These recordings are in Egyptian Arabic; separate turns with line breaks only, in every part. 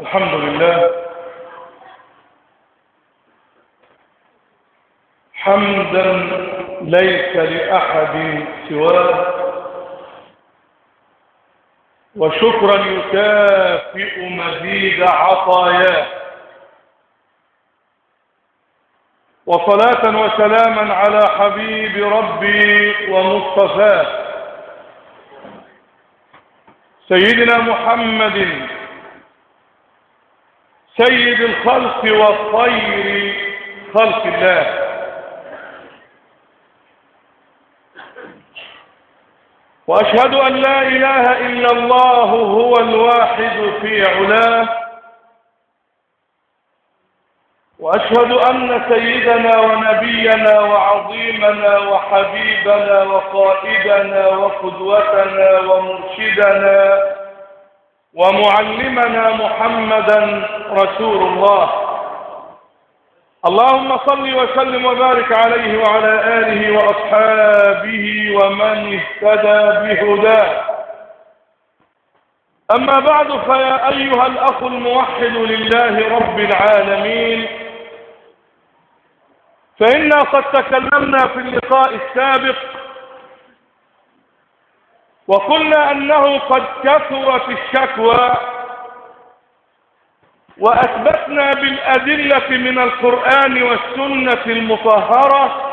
الحمد لله حمدا ليس لأحد سواه وشكرا يكافئ مزيد عطاياه وصلاة وسلاما على حبيب ربي ومصطفاه سيدنا محمد سيد الخلق والطير خلق الله وأشهد أن لا إله إلا الله هو الواحد في علاه وأشهد أن سيدنا ونبينا وعظيمنا وحبيبنا وقائدنا وقدوتنا ومرشدنا ومعلمنا محمدا رسول الله اللهم صل وسلم وبارك عليه وعلى آله وأصحابه ومن اهتدى بهداه أما بعد فيا أيها الأخ الموحد لله رب العالمين فإنا قد تكلمنا في اللقاء السابق وقلنا أنه قد كثرت الشكوى وأثبتنا بالأدلة من القرآن والسنة المطهرة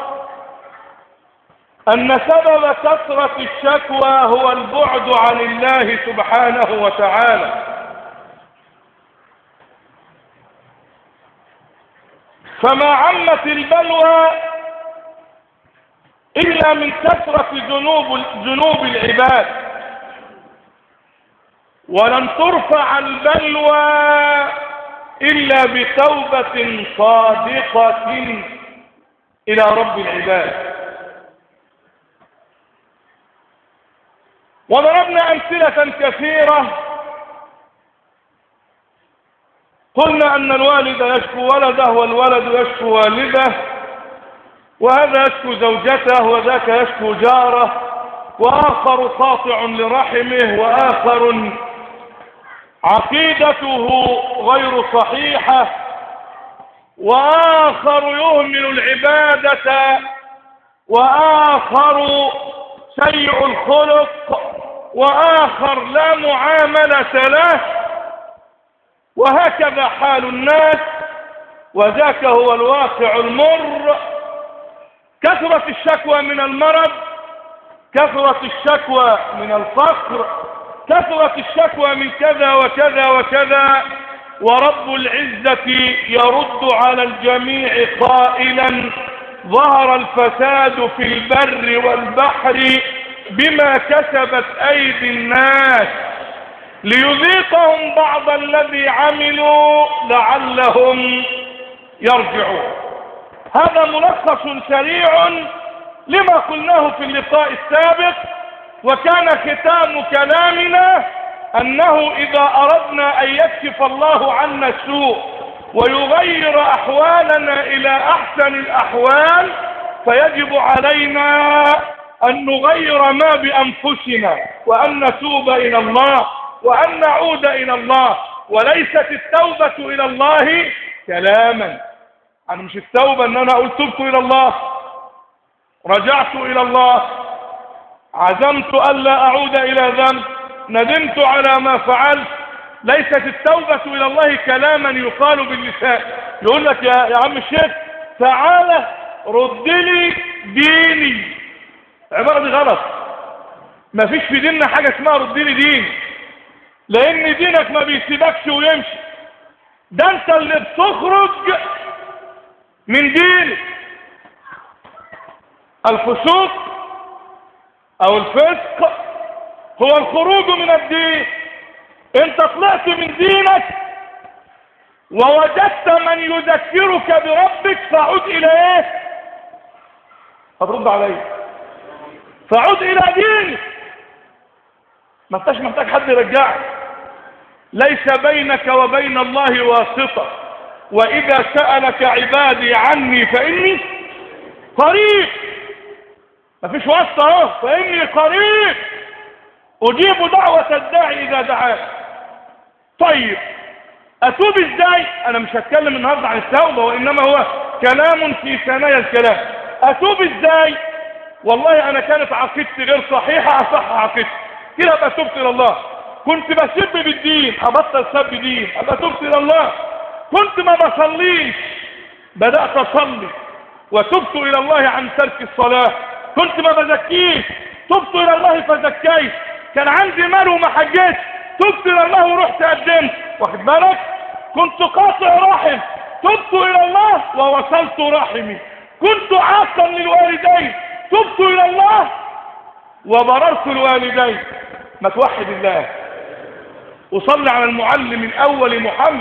أن سبب كثرة الشكوى هو البعد عن الله سبحانه وتعالى فما عمت البلوى إلا من كثرة ذنوب ذنوب العباد ولن ترفع البلوى إلا بتوبة صادقة إلى رب العباد وضربنا أمثلة كثيرة قلنا أن الوالد يشكو ولده والولد يشكو والده وهذا يشكو زوجته وذاك يشكو جاره وآخر قاطع لرحمه وآخر عقيدته غير صحيحة وآخر يهمل العبادة وآخر سيء الخلق وآخر لا معاملة له وهكذا حال الناس وذاك هو الواقع المر كثرت الشكوى من المرض كثرت الشكوى من الفقر كثرت الشكوى من كذا وكذا وكذا ورب العزة يرد على الجميع قائلا ظهر الفساد في البر والبحر بما كسبت أيدي الناس ليذيقهم بعض الذي عملوا لعلهم يرجعون هذا ملخص سريع لما قلناه في اللقاء السابق وكان ختام كلامنا أنه إذا أردنا أن يكشف الله عنا السوء ويغير أحوالنا إلى أحسن الأحوال فيجب علينا أن نغير ما بأنفسنا وأن نتوب إلى الله وأن نعود إلى الله وليست التوبة إلى الله كلاما أنا مش التوبة أن أنا أقول تبت إلى الله رجعت إلى الله عزمت ألا أعود إلى ذنب ندمت على ما فعلت ليست التوبة إلى الله كلاما يقال باللسان يقول لك يا, يا عم الشيخ تعالى رد لي ديني عبارة دي غلط ما فيش في ديننا حاجة اسمها رد لي ديني لأن دينك ما بيسيبكش ويمشي ده انت اللي بتخرج من دينك الفسوق او الفسق هو الخروج من الدين انت طلعت من دينك ووجدت من يذكرك بربك فعد الى ايه هترد علي فعد الى دينك ما انتش محتاج حد يرجعك ليس بينك وبين الله واسطة واذا سألك عبادي عني فاني قريب مفيش واسطة اهو فاني قريب اجيب دعوة الداعي اذا دعاه طيب اتوب ازاي انا مش هتكلم النهارده عن التوبه وانما هو كلام في ثنايا الكلام اتوب ازاي والله انا كانت عقيدتي غير صحيحه اصح عقيدتي كده ابقى تبت الى الله كنت بسب بالدين ابطل سب دين ابقى تبت الى الله كنت ما بصليش بدات اصلي وتبت الى الله عن ترك الصلاه كنت ما بزكيش تبت الى الله فزكيت كان عندي مال وما حجيتش تبت الى الله ورحت قدمت واخد بالك كنت قاطع رحم تبت الى الله ووصلت رحمي كنت عاقا للوالدين تبت الى الله وبررت الوالدين ما توحد الله وصلي على المعلم الاول محمد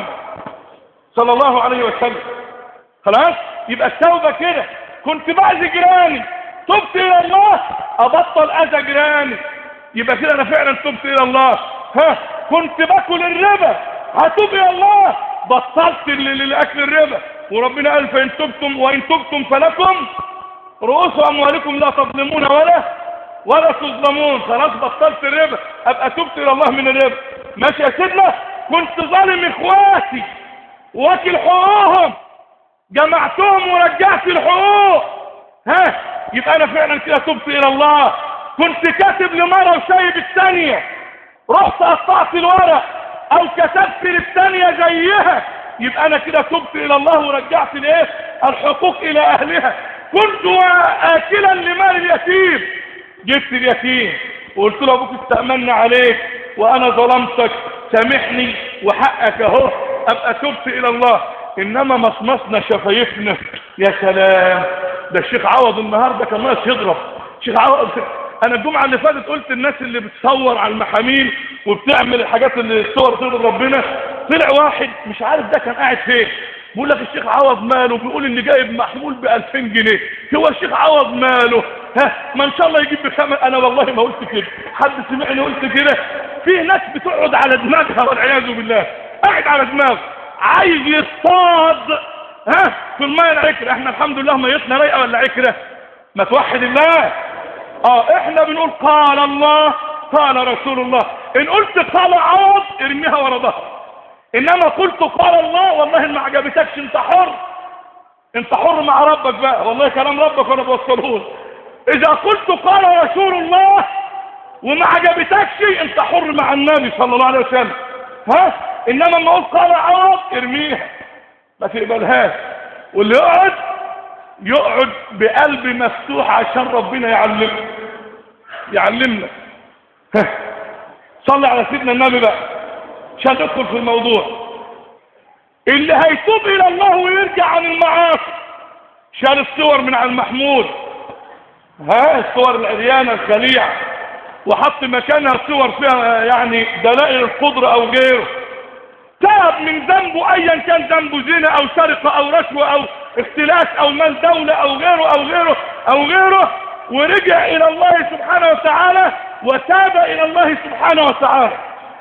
صلى الله عليه وسلم خلاص يبقى التوبة كده كنت بعزي جيراني تبت الى الله ابطل اذى جيراني يبقى كده انا فعلا تبت الى الله ها كنت باكل الربا هتوب الى الله بطلت الاكل الربا وربنا قال فان تبتم وان تبتم فلكم رؤوس اموالكم لا تظلمون ولا ولا تظلمون خلاص بطلت الربا ابقى تبت الى الله من الربا ماشي يا سيدنا كنت ظالم اخواتي واكل حقوقهم جمعتهم ورجعت الحقوق ها يبقى انا فعلا كده تبت الى الله كنت كاتب لمرة وسايب الثانية رحت قطعت الورق او كتبت للثانية زيها يبقى انا كده تبت الى الله ورجعت الايه الحقوق الى اهلها كنت اكلا لمال اليتيم جبت اليتيم وقلت له ابوك استأمنا عليك وانا ظلمتك سامحني وحقك اهو ابقى تبت الى الله انما مصمصنا شفايفنا يا سلام ده الشيخ عوض النهارده كان ناقص يضرب الشيخ عوض انا الجمعه اللي فاتت قلت الناس اللي بتصور على المحامين وبتعمل الحاجات اللي الصور ترضي ربنا طلع واحد مش عارف ده كان قاعد فين بيقول لك الشيخ عوض ماله بيقول ان جايب محمول ب 2000 جنيه هو الشيخ عوض ماله ها ما ان شاء الله يجيب بخمس انا والله ما قلت كده حد سمعني قلت كده في ناس بتقعد على دماغها والعياذ بالله قاعد على دماغه عايز يصطاد ها في الميه العكره احنا الحمد لله ميتنا رايقه ولا عكره ما توحد الله اه احنا بنقول قال الله قال رسول الله ان قلت قال عوض ارميها ورا ظهرك انما قلت قال الله والله ما عجبتكش انت حر انت حر مع ربك بقى والله كلام ربك وانا بوصله اذا قلت قال رسول الله وما عجبتكش انت حر مع النبي صلى الله عليه وسلم ها انما ما اقول قال عوض ارميها ما تقبلهاش واللي يقعد يقعد بقلب مفتوح عشان ربنا يعلمنا يعلمنا صلي على سيدنا النبي بقى عشان ندخل في الموضوع اللي هيتوب الى الله ويرجع عن المعاصي شال الصور من على المحمول ها الصور العريانه الخليعه وحط مكانها صور فيها يعني دلائل القدره او غيره تاب من ذنبه ايا كان ذنبه زنا او سرقه او رشوه او اختلاس او مال دولة او غيره او غيره او غيره ورجع الى الله سبحانه وتعالى وتاب الى الله سبحانه وتعالى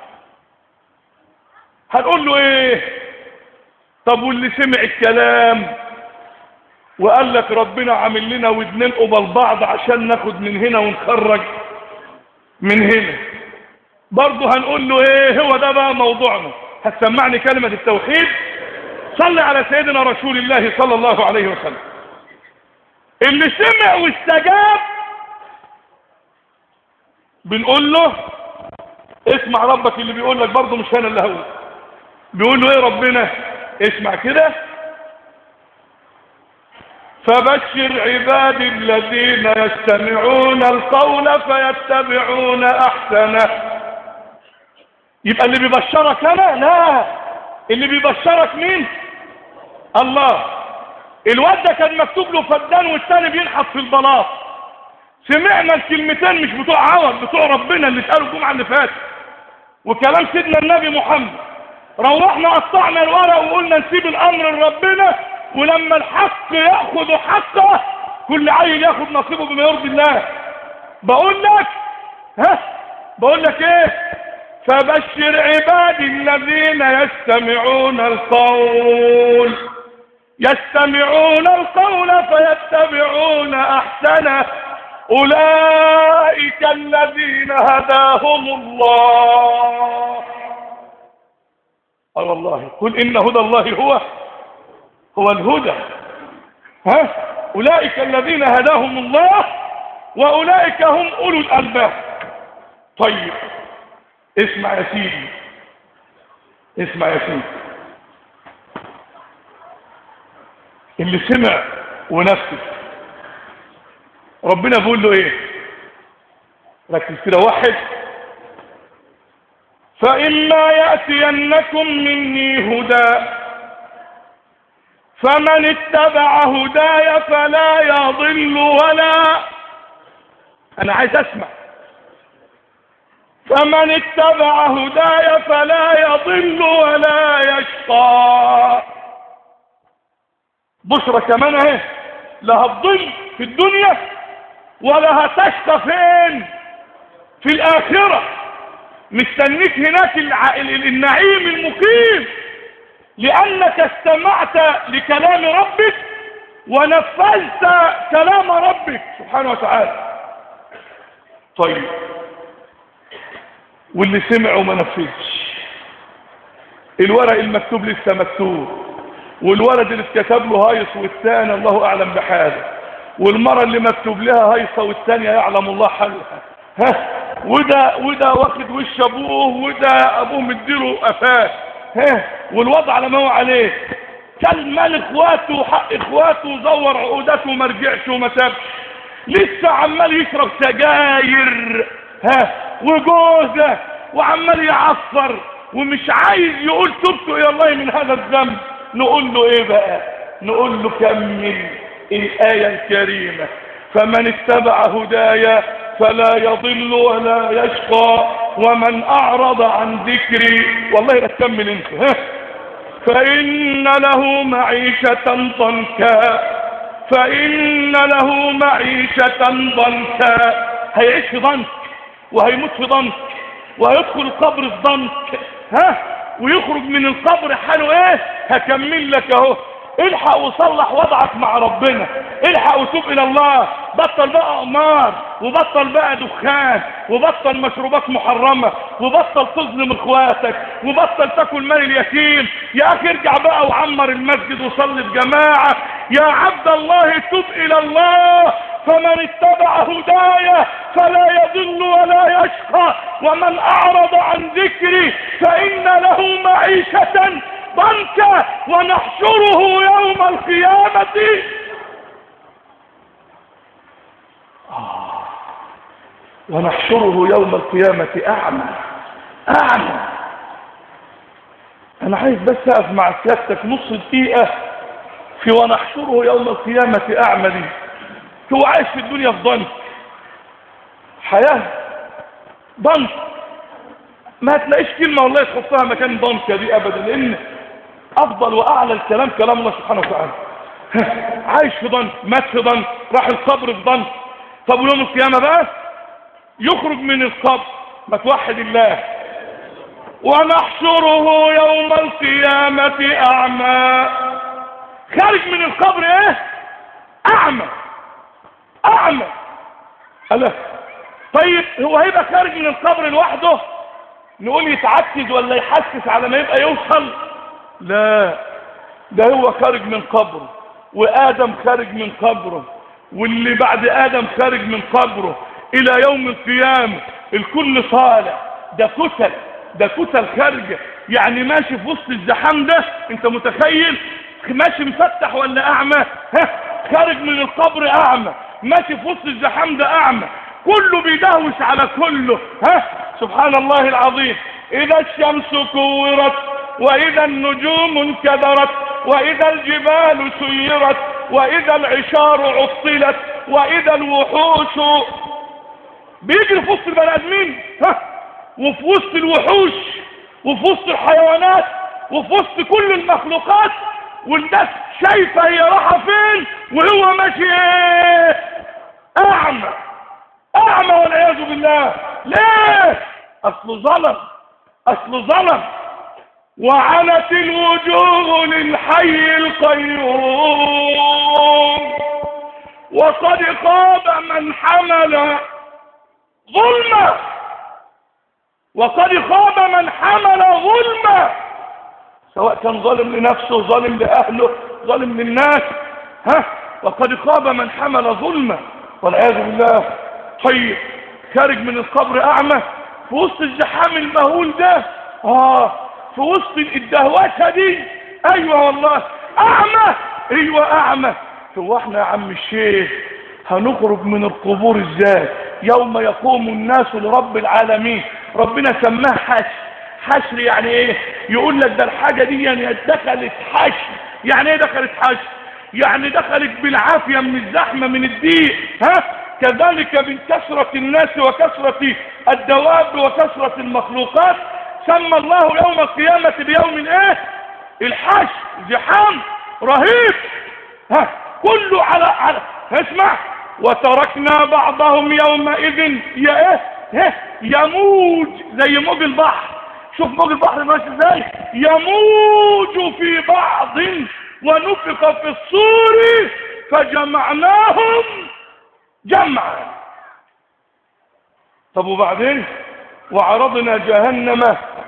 هنقول له ايه طب واللي سمع الكلام وقال لك ربنا عامل لنا ودنين قبل بعض عشان ناخد من هنا ونخرج من هنا برضه هنقول له ايه هو ده بقى موضوعنا هتسمعني كلمة التوحيد صلي على سيدنا رسول الله صلى الله عليه وسلم اللي سمع واستجاب بنقول له اسمع ربك اللي بيقول لك برضه مش انا اللي هقول بيقول له ايه ربنا اسمع كده فبشر عبادي الذين يستمعون القول فيتبعون احسنه يبقى اللي بيبشرك انا لا اللي بيبشرك مين الله الواد ده كان مكتوب له فدان والتاني بينحط في البلاط سمعنا الكلمتين مش بتوع عوض بتوع ربنا اللي اتقالوا الجمعه اللي فاتت وكلام سيدنا النبي محمد روحنا قطعنا الورق وقلنا نسيب الامر لربنا ولما الحق ياخذ حقه كل عيل ياخذ نصيبه بما يرضي الله بقول لك ها بقول لك ايه فبشر عبادي الذين يستمعون القول يستمعون القول فيتبعون احسنه اولئك الذين هداهم الله والله قل إن هدى الله هو هو الهدى ها أولئك الذين هداهم الله وأولئك هم أولو الألباب طيب اسمع يا سيدي اسمع يا سيدي اللي سمع ونفذ ربنا بيقول له ايه ركز كده واحد فإما يأتينكم مني هدى فمن اتبع هداي فلا يضل ولا انا عايز اسمع فمن اتبع هداي فلا يضل ولا يشقى بشرى كمان اهي لا هتضل في الدنيا ولا هتشقى فين في الاخره مستنيك هناك النعيم المقيم لأنك استمعت لكلام ربك ونفذت كلام ربك سبحانه وتعالى طيب واللي سمع وما نفذش الورق المكتوب لسه مكتوب والولد اللي اتكتب له هيص والثاني الله اعلم بحاله والمره اللي مكتوب لها هيصه والثانيه يعلم الله حالها ها وده وده واخد وش ابوه وده ابوه مديله قفاه ها والوضع على ما هو عليه كان مال اخواته وحق اخواته وزور عقوداته وما رجعش وما تابش لسه عمال يشرب سجاير ها وجوزه وعمال يعصر ومش عايز يقول تبت الى الله من هذا الذنب نقول له ايه بقى نقول له كمل الايه الكريمه فمن اتبع هدايا فلا يضل ولا يشقى ومن اعرض عن ذكري والله لا تكمل انت ها فان له معيشة ضنكا فان له معيشة ضنكا هيعيش في ضنك وهيموت في ضنك وهيدخل القبر في ضنك ها ويخرج من القبر حاله ايه هكمل لك اهو الحق وصلح وضعك مع ربنا الحق وتوب الى الله بطل بقى قمار وبطل بقى دخان وبطل مشروبات محرمة وبطل تظلم اخواتك وبطل تاكل مال اليتيم يا اخي ارجع بقى وعمر المسجد وصلي بجماعة يا عبد الله توب الى الله فمن اتبع هدايا فلا يضل ولا يشقى ومن اعرض عن ذكري فان له معيشة ضنكا ونحشره يوم القيامة آه. ونحشره يوم القيامة أعمى أعمى أنا عايز بس أقف مع سيادتك نص دقيقة في ونحشره يوم القيامة أعمى دي هو عايش في الدنيا في ضنك حياة ضنك ما تلاقيش كلمة والله تحطها مكان ضنكة دي أبدا لأن أفضل وأعلى الكلام كلام الله سبحانه وتعالى عايش في ضنك مات في ضنك راح القبر في ضنك طب يوم القيامة بقى يخرج من القبر ما توحد الله ونحشره يوم القيامة أعمى خارج من القبر ايه أعمى أعمى ألا طيب هو هيبقى خارج من القبر لوحده نقول يتعكز ولا يحسس على ما يبقى يوصل لا ده هو خارج من قبره وآدم خارج من قبره واللي بعد آدم خارج من قبره إلى يوم القيامة الكل طالع ده كتل ده كتل خارجة يعني ماشي في وسط الزحام ده انت متخيل ماشي مفتح ولا أعمى ها خارج من القبر أعمى ماشي في وسط الزحام ده أعمى كله بيدهوش على كله ها سبحان الله العظيم إذا الشمس كورت وإذا النجوم انكدرت وإذا الجبال سيرت وإذا العشار عطلت وإذا الوحوش بيجري في وسط البني آدمين ها وفي وسط الوحوش وفي وسط الحيوانات وفي وسط كل المخلوقات والناس شايفة هي رايحة فين وهو ماشي ايه أعمى أعمى والعياذ بالله ليه أصله ظلم أصله ظلم وعنت الوجوه للحي القيوم وقد خاب من حمل ظلما وقد خاب من حمل ظلما سواء كان ظالم لنفسه ظالم لأهله ظالم للناس ها وقد خاب من حمل ظلمه والعياذ بالله طيب خارج من القبر أعمى في وسط الزحام المهول ده آه في وسط الدهواتة دي أيوة والله أعمى أيوة أعمى هو احنا يا عم الشيخ هنخرج من القبور ازاي يوم يقوم الناس لرب العالمين ربنا سماه حشر حشر يعني ايه يقول لك ده الحاجة دي يعني دخلت حشر يعني ايه دخلت حشر يعني دخلت بالعافية من الزحمة من الضيق ها كذلك من كثرة الناس وكثرة الدواب وكثرة المخلوقات سمى الله يوم القيامة بيوم ايه الحشر زحام رهيب ها كله على على اسمع وتركنا بعضهم يومئذ يا ايه ها يموج زي موج البحر شوف موج البحر ماشي ازاي يموج في بعض ونفخ في الصور فجمعناهم جمعا طب وبعدين وعرضنا جهنم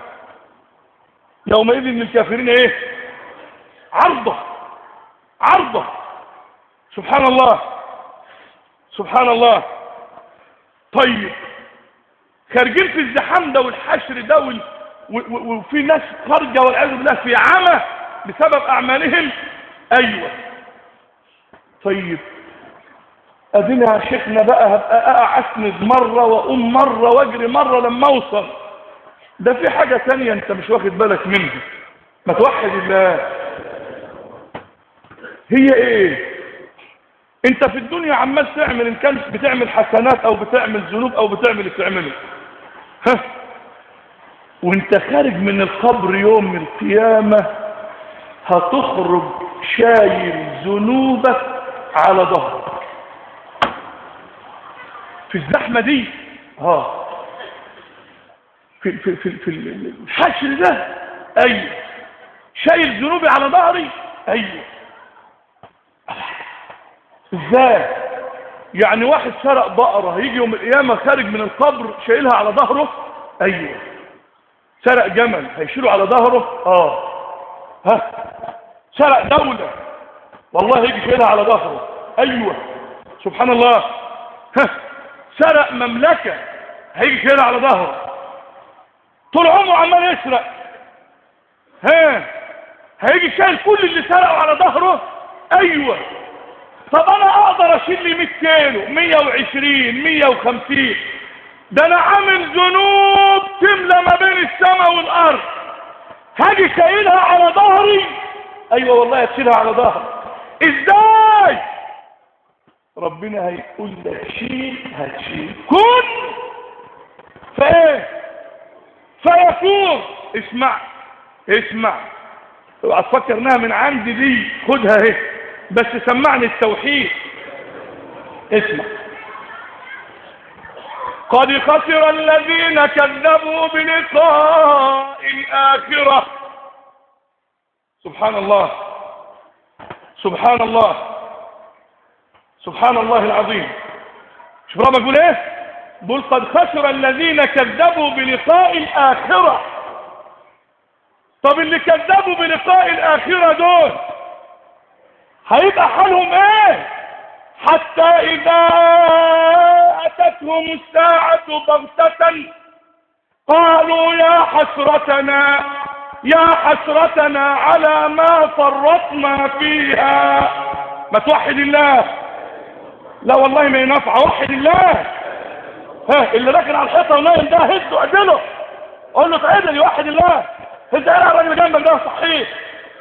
يومئذ للكافرين ايه عرضه عرضه سبحان الله سبحان الله طيب خارجين في الزحام ده والحشر ده وال... و... و... وفي ناس خارجه والعياذ بالله في عمى بسبب اعمالهم ايوه طيب ادينا يا شيخنا بقى هبقى اقع اسند مره واقوم مره واجري مره لما اوصل ده في حاجه تانية انت مش واخد بالك منها ما توحد الله هي ايه انت في الدنيا عمال تعمل ان كان بتعمل حسنات او بتعمل ذنوب او بتعمل اللي بتعمله ها وانت خارج من القبر يوم القيامة هتخرج شايل ذنوبك على ظهرك في الزحمة دي ها في, في, في, في الحشر ده ايوه شايل ذنوبي على ظهري ايوه ازاي يعني واحد سرق بقرة هيجي يوم القيامة خارج من القبر شايلها على ظهره ايوه سرق جمل هيشيله على ظهره اه ها سرق دولة والله هيجي شايلها على ظهره ايوه سبحان الله ها سرق مملكة هيجي شايلها على ظهره طول عمره عمال يسرق ها هيجي شايل كل اللي سرقه على ظهره ايوه طب انا اقدر اشيل لي 100 كيلو 120 150 ده انا عامل ذنوب تملى ما بين السماء والارض هاجي شايلها على ظهري ايوه والله هتشيلها على ظهري ازاي ربنا هيقول لك شيل هتشيل كن فايه فيكون اسمع اسمع اوعى تفكر انها من عندي دي خدها اهي بس سمعني التوحيد اسمع قد خسر الذين كذبوا بلقاء الآخرة سبحان الله سبحان الله سبحان الله العظيم شوف ربنا بيقول ايه بيقول قد خسر الذين كذبوا بلقاء الآخرة طب اللي كذبوا بلقاء الآخرة دول هيبقى حالهم ايه حتى اذا اتتهم الساعة بغتة قالوا يا حسرتنا يا حسرتنا على ما فرطنا فيها ما توحد الله لا والله ما ينفع وحد الله ها اللي راكن على الحيطه ونايم ده هزه اعدله قول له اتعدل يوحد الله هز على الراجل جنبك ده صحيح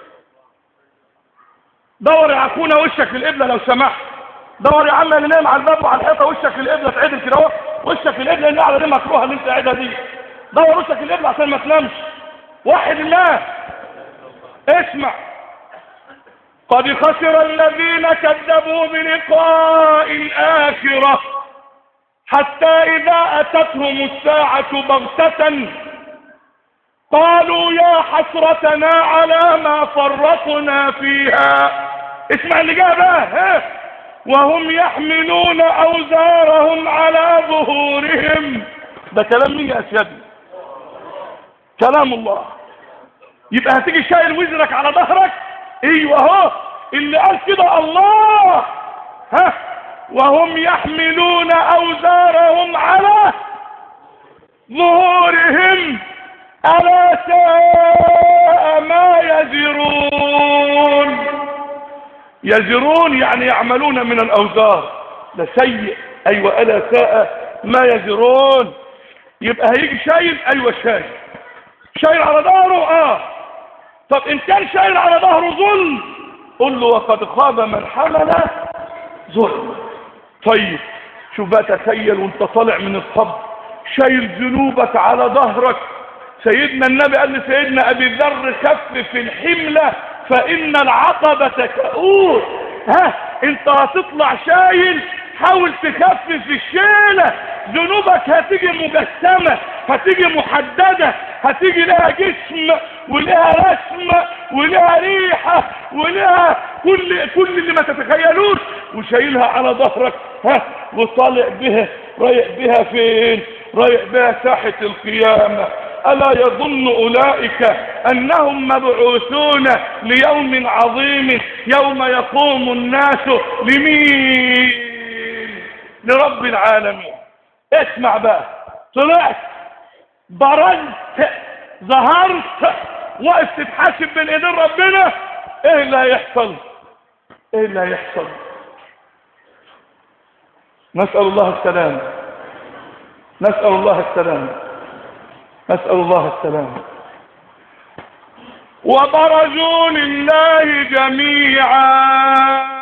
دور يا عكونا وشك للقبلة لو سمحت دور يا عم اللي نايم على الباب وعلى الحيطه وشك للقبلة تعدل كده اهو وشك للقبلة لان القعده دي مكروهه اللي انت قاعدها دي دور وشك للقبلة عشان ما تنامش وحد الله اسمع قد خسر الذين كذبوا بلقاء الآخرة حتى إذا أتتهم الساعة بغتة قالوا يا حسرتنا على ما فرطنا فيها اسمع اللي جاء بقى ها وهم يحملون أوزارهم على ظهورهم ده كلام مين يا سيدنا كلام الله يبقى هتيجي شايل وزرك على ظهرك ايوه اهو اللي قال كده الله ها وهم يحملون اوزارهم على ظهورهم الا ساء ما يزرون يزرون يعني يعملون من الاوزار ده سيء ايوه الا ساء ما يزرون يبقى هيجي شايل ايوه شايل شايل على ظهره اه طب ان كان شايل على ظهره ظلم قل له وقد خاب من حمل ظلم طيب شوف بقى تخيل وانت طالع من الصب شايل ذنوبك على ظهرك سيدنا النبي قال لسيدنا ابي ذر خفف الحملة فان العقبة كؤور ها انت هتطلع شايل حاول تخفف الشيلة ذنوبك هتيجي مجسمة هتيجي محددة هتيجي لها جسم ولها رسم ولها ريحة ولها كل كل اللي ما تتخيلوش وشايلها على ظهرك ها وطالع بها رايح بها فين رايح بها ساحة القيامة ألا يظن أولئك أنهم مبعوثون ليوم عظيم يوم يقوم الناس لمين لرب العالمين اسمع بقى طلعت برزت ظهرت وقف تتحاسب بين ايدين ربنا ايه اللي هيحصل ايه اللي هيحصل نسأل الله السلام نسأل الله السلام نسأل الله السلام وبرزوا لله جميعا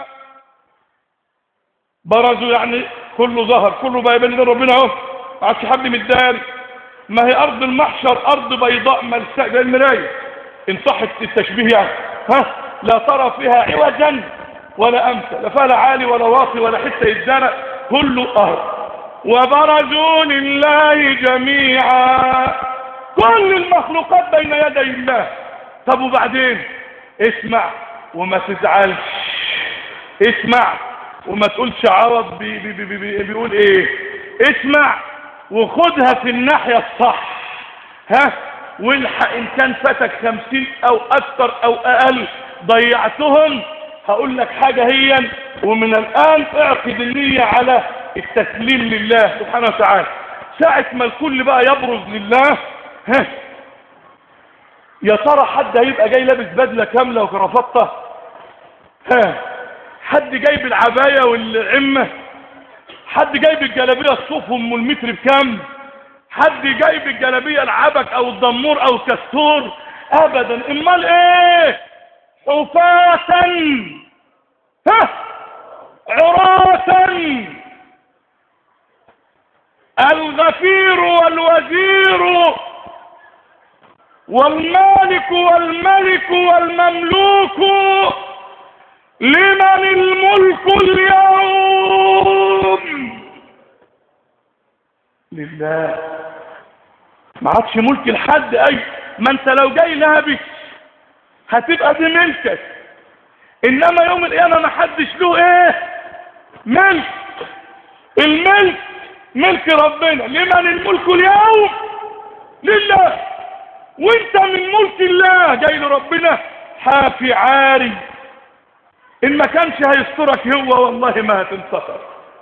برزوا يعني كله ظهر كله بقى يبين ربنا اهو ما عادش حد متداري ما هي ارض المحشر ارض بيضاء ملساء زي المرايه ان صحت التشبيه يعني ها لا ترى فيها عوجا ولا امسا لا فيها لا عالي ولا واطي ولا حته يتزرع كله ارض وبرزوا لله جميعا كل المخلوقات بين يدي الله طب وبعدين اسمع وما تزعلش اسمع وما تقولش عرض بي بي بي بي بيقول ايه اسمع وخدها في الناحية الصح ها والحق ان كان فاتك خمسين او اكتر او اقل ضيعتهم هقول لك حاجة هي ومن الان اعقد النية على التسليم لله سبحانه وتعالى ساعة ما الكل بقى يبرز لله ها يا ترى حد هيبقى جاي لابس بدلة كاملة وكرافطة ها حد جايب العباية والعمة حد جايب الجلابية الصوف ام المتر بكام حد جايب الجلابية العبك او الدمور او الكستور ابدا امال ايه حفاة ها عراة الغفير والوزير والمالك والملك والمملوك لمن الملك اليوم لله ما عادش ملك لحد اي ما انت لو جاي لابس هتبقى دي ملكك انما يوم القيامه ما حدش له ايه ملك الملك ملك ربنا لمن الملك اليوم لله وانت من ملك الله جاي لربنا حافي عاري ان ما كانش هيسترك هو والله ما هتنتصر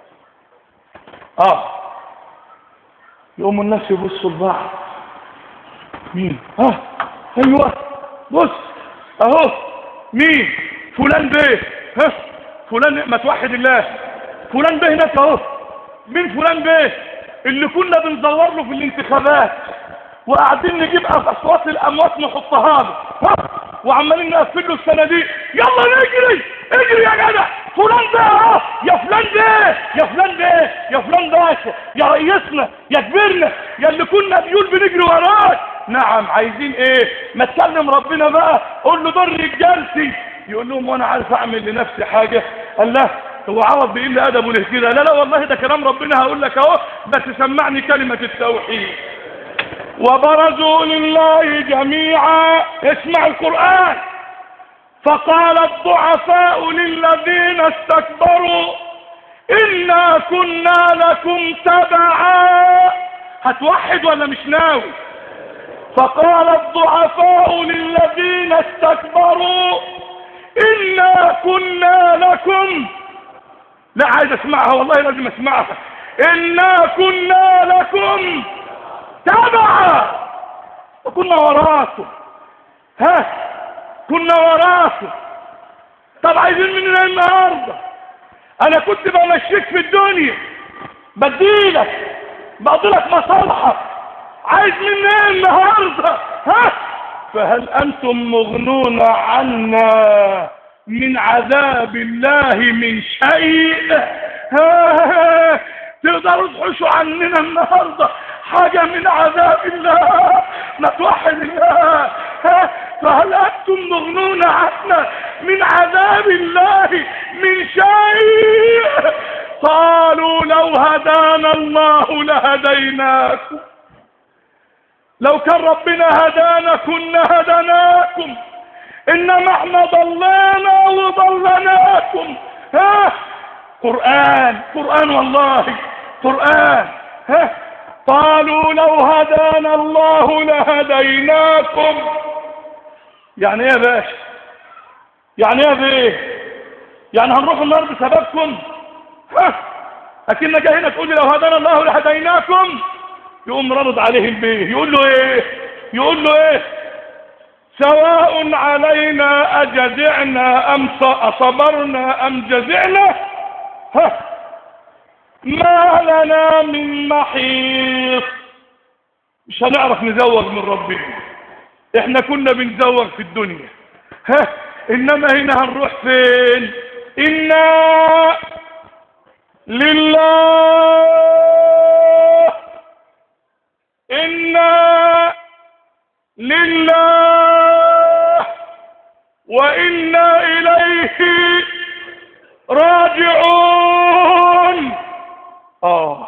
اه يقوم الناس يبصوا لبعض مين اه ايوه بص اهو مين فلان بيه ها فلان ما توحد الله فلان بيه هناك اهو مين فلان بيه اللي كنا بنزور له في الانتخابات وقاعدين نجيب اصوات الاموات نحطها له ها وعمالين نقفل له الصناديق يلا نجري اجري يا جدع فلان ده اهو يا فلان ده يا فلان ده يا فلان باشا يا رئيسنا يا كبيرنا يا اللي كنا بيقول بنجري وراك نعم عايزين ايه ما تكلم ربنا بقى قول له دور رجالتي يقول لهم وانا عارف اعمل لنفسي حاجه قال لا هو عوض بيقل ادبه ليه كده لا لا والله ده كلام ربنا هقول لك اهو بس سمعني كلمه التوحيد وبرزوا لله جميعا اسمع القرآن فقال الضعفاء للذين استكبروا إنا كنا لكم تبعا هتوحد ولا مش ناوي فقال الضعفاء للذين استكبروا إنا كنا لكم لا عايز اسمعها والله لازم اسمعها إنا كنا لكم تبعا وكنا وراكم ها كنا وراكم طب عايزين مننا النهارده انا كنت بمشيك في الدنيا بديلك بقضلك مصالحك عايز مني ايه النهارده ها فهل انتم مغنون عنا من عذاب الله من شيء ها تقدروا تحوشوا عننا النهارده حاجه من عذاب الله ما توحد الله ها فهل انتم مغنون عنا من عذاب الله من شيء قالوا لو هدانا الله لهديناكم لو كان ربنا هدانا كنا هدناكم انما احنا ضلانا وضلناكم ها قرآن قرآن والله قرآن ها قالوا لو هدانا الله لهديناكم يعني ايه يا باشا يعني ايه بايه يعني هنروح النار بسببكم ها اكنك جاي هنا تقول لي لو هدانا الله لهديناكم يقوم رد عليه البيه يقول له ايه يقول له ايه سواء علينا اجزعنا ام صبرنا ام جزعنا ها ما لنا من محيص مش هنعرف نزوغ من ربنا احنا كنا بنزوغ في الدنيا ها انما هنا هنروح فين انا لله انا لله وانا اليه راجعون اه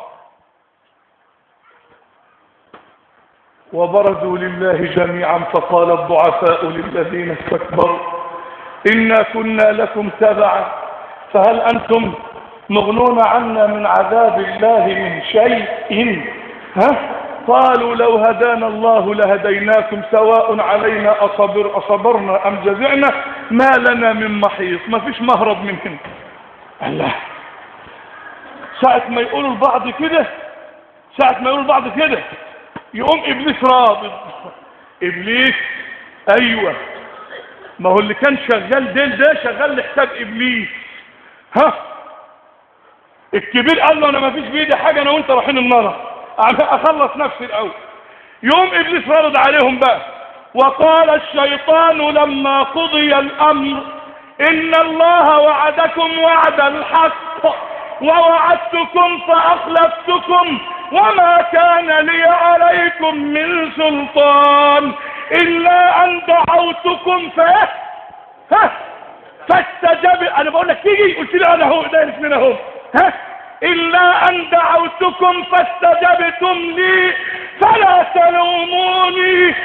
وبرزوا لله جميعا فقال الضعفاء للذين استكبروا إنا كنا لكم تبعا فهل أنتم مغنون عنا من عذاب الله من شيء ها قالوا لو هدانا الله لهديناكم سواء علينا أصبر أصبرنا أم جزعنا ما لنا من محيص ما فيش مهرب منهم الله ساعة ما يقولوا البعض كده ساعة ما يقولوا البعض كده يقوم إبليس رابط إبليس أيوة ما هو اللي كان شغال ديل ده شغال لحساب إبليس ها الكبير قال له أنا ما فيش بإيدي حاجة أنا وأنت رايحين النار أخلص نفسي الأول يوم إبليس رد عليهم بقى وقال الشيطان لما قضي الأمر إن الله وعدكم وعد الحق ووعدتكم فأخلفتكم وما كان لي عليكم من سلطان إلا أن دعوتكم ف ها فاستجب أنا بقول لك تيجي قلت لي أنا هو ده الاثنين أهو ها إلا أن دعوتكم فاستجبتم لي فلا تلوموني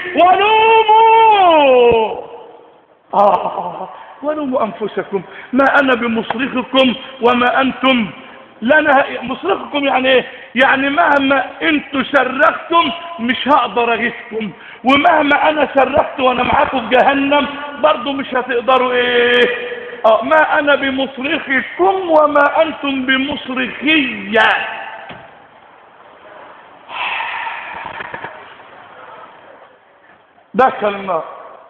ولوموا آه ولوموا أنفسكم ما أنا بمصرخكم وما أنتم لنا مصرخكم يعني ايه يعني مهما انتوا صرختم مش هقدر اغيثكم ومهما انا صرخت وانا معاكم في جهنم برضو مش هتقدروا ايه اه ما انا بمصرخكم وما انتم بمصرخية دخل النار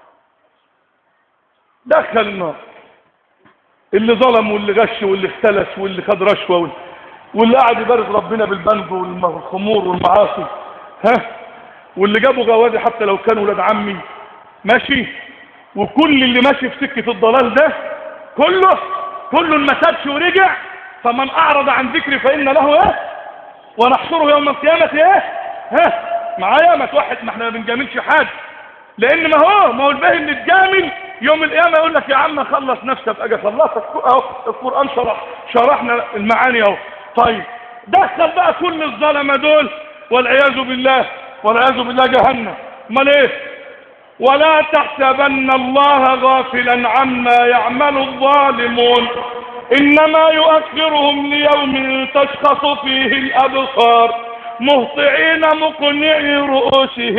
دخل النار اللي ظلم واللي غش واللي اختلس واللي خد رشوه واللي, واللي قاعد يبارز ربنا بالبنج والخمور والمعاصي ها واللي جابوا جوازي حتى لو كانوا ولاد عمي ماشي وكل اللي ماشي في سكه الضلال ده كله كله ما سابش ورجع فمن اعرض عن ذكري فان له ايه ونحشره يوم القيامه ايه ها معايا ما توحد ما احنا ما بنجاملش حد لان ما هو ما هو الباهي اللي اتجامل يوم القيامة يقول لك يا عم خلص نفسك اجي خلصك اهو القرآن شرح شرحنا المعاني اهو طيب دخل بقى كل الظلمة دول والعياذ بالله والعياذ بالله جهنم امال ايه ولا تحسبن الله غافلا عما يعمل الظالمون انما يؤخرهم ليوم تشخص فيه الابصار مهطعين مقنعي رؤوسهم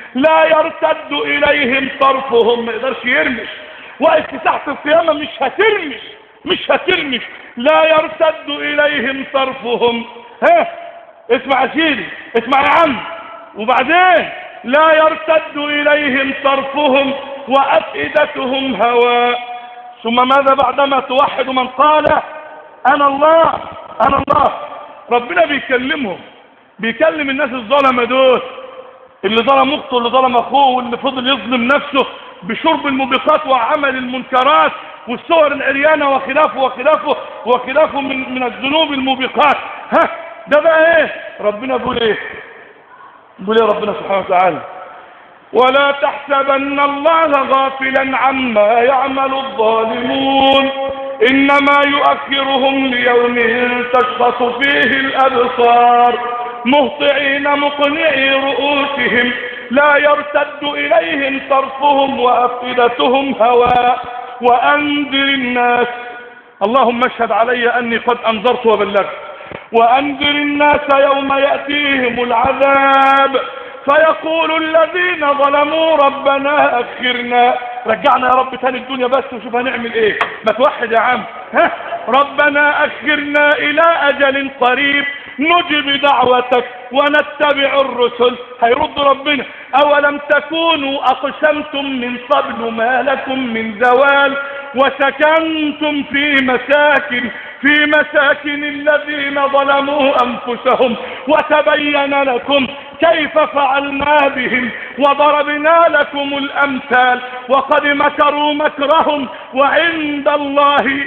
لا يرتد إليهم طرفهم ما يقدرش يرمش واقف تحت القيامة مش هترمش مش هترمش لا يرتد إليهم طرفهم ها اسمع يا سيدي اسمع يا عم وبعدين لا يرتد إليهم طرفهم وأفئدتهم هواء ثم ماذا بعدما توحد من قال أنا الله أنا الله ربنا بيكلمهم بيكلم الناس الظلمة دول اللي ظلم اخته واللي ظلم اخوه واللي فضل يظلم نفسه بشرب الموبقات وعمل المنكرات والصور العريانة وخلافه وخلافه وخلافه من, من الذنوب الموبقات ها ده بقى ايه ربنا بيقول ايه بيقول ايه ربنا سبحانه وتعالى ولا تحسبن الله غافلا عما يعمل الظالمون إنما يؤخرهم ليوم تشخص فيه الأبصار مهطعين مقنعي رؤوسهم لا يرتد إليهم طرفهم وأفئدتهم هواء وأنذر الناس اللهم اشهد علي أني قد أنذرت وبلغت وأنذر الناس يوم يأتيهم العذاب فيقول الذين ظلموا ربنا أخرنا رجعنا يا رب تاني الدنيا بس وشوف هنعمل ايه ما توحد يا عم ها ربنا أخرنا إلى أجل قريب نجب دعوتك ونتبع الرسل هيرد ربنا أولم تكونوا أقسمتم من قبل ما لكم من زوال وسكنتم في مساكن في مساكن الذين ظلموا أنفسهم وتبين لكم كيف فعلنا بهم وضربنا لكم الأمثال وقد مكروا مكرهم وعند الله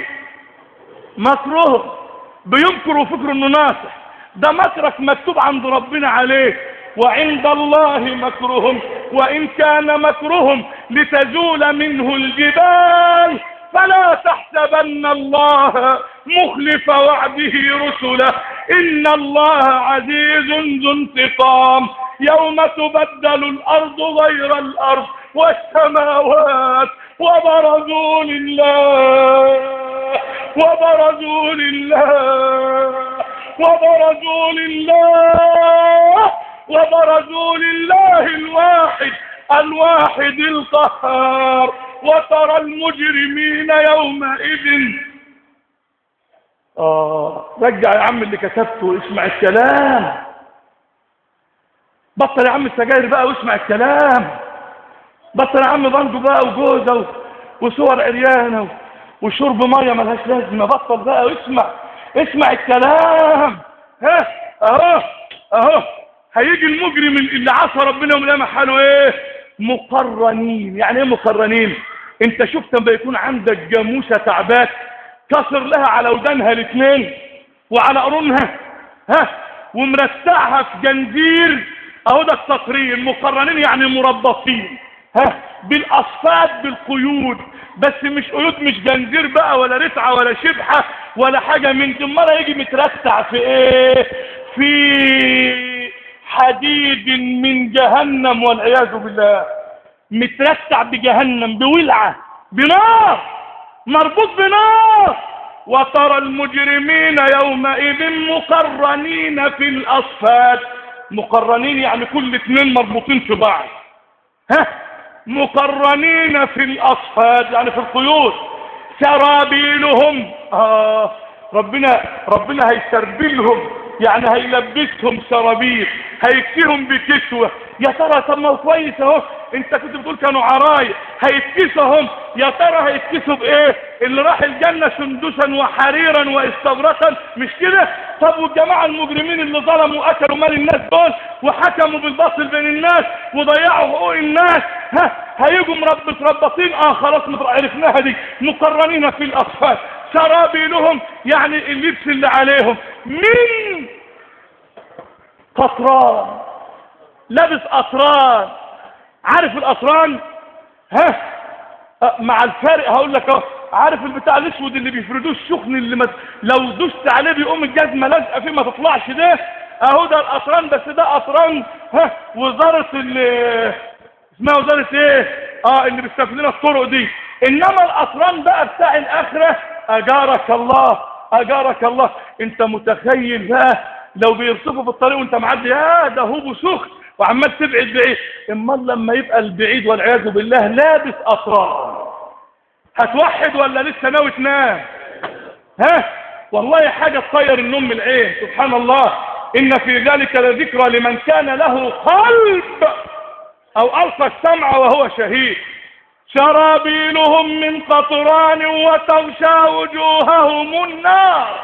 مكرهم بينكروا فكر انه ناصح ده مكرك مكتوب عند ربنا عليه وعند الله مكرهم وإن كان مكرهم لتزول منه الجبال فلا تحسبن الله مخلف وعده رسله إن الله عزيز ذو انتقام يوم تبدل الأرض غير الأرض والسماوات وبرزوا لله وبرزوا لله وبرزوا لله وبرزوا لله الواحد الواحد القهار وترى المجرمين يومئذ آه رجع يا عم اللي كتبته اسمع الكلام بطل يا عم السجاير بقى واسمع الكلام بطل يا عم بانجو بقى وجوزة وصور عريانة وشرب مية ملهاش لازمة بطل بقى واسمع اسمع الكلام ها اهو اهو هيجي المجرم اللي عصى ربنا يوم القيامة حاله ايه مقرنين يعني ايه مقرنين انت شفت لما يكون عندك جاموسة تعباك كسر لها على ودانها الاثنين وعلى قرونها ها ومرتعها في جنزير اهو ده التقرير مقرنين يعني مربطين ها بالاصفاد بالقيود بس مش قيود مش جنزير بقى ولا رتعه ولا شبحه ولا حاجه من دي امال يجي مترتع في ايه في حديد من جهنم والعياذ بالله مترتع بجهنم بولعه بنار مربوط بنار وترى المجرمين يومئذ مقرنين في الاصفاد مقرنين يعني كل اثنين مربوطين في بعض ها مقرنين في الاصفاد يعني في القيود سرابيلهم آه ربنا ربنا هيسربلهم يعني هيلبسهم سرابيل هيكسيهم بكسوة يا ترى طب ما هو كويس اهو انت كنت بتقول كانوا عرايا هيتكسهم يا ترى هيتكسوا بايه اللي راح الجنة سندسا وحريرا واستبرقا مش كده طب والجماعة المجرمين اللي ظلموا واكلوا مال الناس دول وحكموا بالباطل بين الناس وضيعوا حقوق الناس ها هيجوا مرب متربطين اه خلاص عرفناها دي مقرنين في الاصفاد سرابيلهم يعني اللبس اللي عليهم من قطران لابس قطران عارف القطران ها أه مع الفارق هقول لك اهو عارف البتاع الاسود اللي بيفردوه السخن اللي مت... لو دوست عليه بيقوم الجزمه لازقه فيه ما تطلعش ده اهو ده القطران بس ده قطران ها وزاره ال اسمها وزاره ايه اه اللي بتسافر لنا الطرق دي انما القطران بقى بتاع الاخره اجارك الله اجارك الله انت متخيل بقى لو بيرصفوا في الطريق وانت معدي يا ده هو سخن وعمال تبعد بعيد امال لما يبقى البعيد والعياذ بالله لابس اطراف هتوحد ولا لسه ناوي تنام ها والله حاجه تطير النوم من العين سبحان الله ان في ذلك لذكرى لمن كان له قلب او القى السمع وهو شهيد شرابيلهم من قطران وتغشى وجوههم النار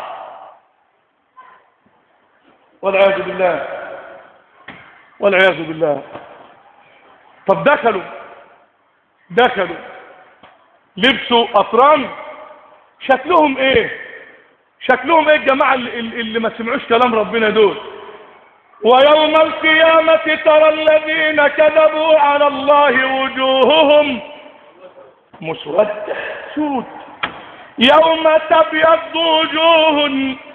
والعياذ بالله والعياذ بالله طب دخلوا دخلوا لبسوا قطران شكلهم ايه شكلهم ايه الجماعة اللي, اللي ما سمعوش كلام ربنا دول ويوم القيامة ترى الذين كذبوا على الله وجوههم مسودة سود يوم تبيض وجوه